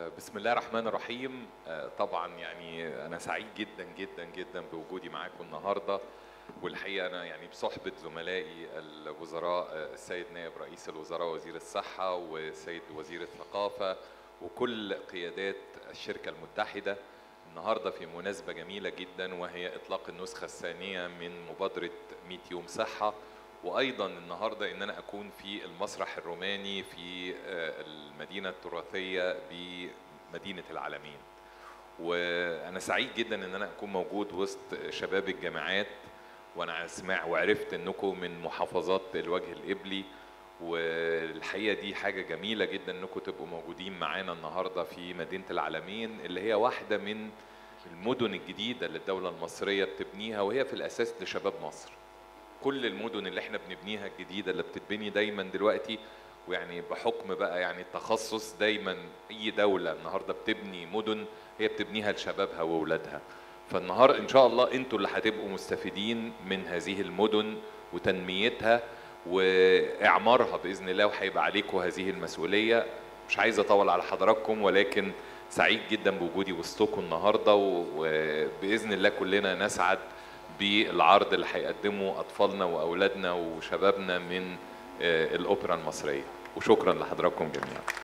بسم الله الرحمن الرحيم آه، طبعا يعني انا سعيد جدا جدا جدا بوجودي معاكم النهارده والحقيقه انا يعني بصحبه زملائي الوزراء آه، السيد نائب رئيس الوزراء وزير الصحه والسيد وزير الثقافه وكل قيادات الشركه المتحده النهارده في مناسبه جميله جدا وهي اطلاق النسخه الثانيه من مبادره 100 يوم صحه وايضا النهارده ان انا اكون في المسرح الروماني في آه، المدينه التراثيه بمدينه العالمين وانا سعيد جدا ان انا اكون موجود وسط شباب الجامعات وانا اسمع وعرفت انكم من محافظات الوجه القبلي والحقيقه دي حاجه جميله جدا انكم تبقوا موجودين معانا النهارده في مدينه العالمين اللي هي واحده من المدن الجديده اللي الدوله المصريه بتبنيها وهي في الاساس لشباب مصر كل المدن اللي احنا بنبنيها الجديده اللي بتتبني دايما دلوقتي ويعني بحكم بقى يعني التخصص دايما اي دوله النهارده بتبني مدن هي بتبنيها لشبابها واولادها فالنهار ان شاء الله انتوا اللي هتبقوا مستفيدين من هذه المدن وتنميتها واعمارها باذن الله وهيبقى عليكم هذه المسؤوليه مش عايز اطول على حضراتكم ولكن سعيد جدا بوجودي وسطكم النهارده وباذن الله كلنا نسعد بالعرض اللي هيقدمه اطفالنا واولادنا وشبابنا من آه، الاوبرا المصريه وشكرا لحضراتكم جميعا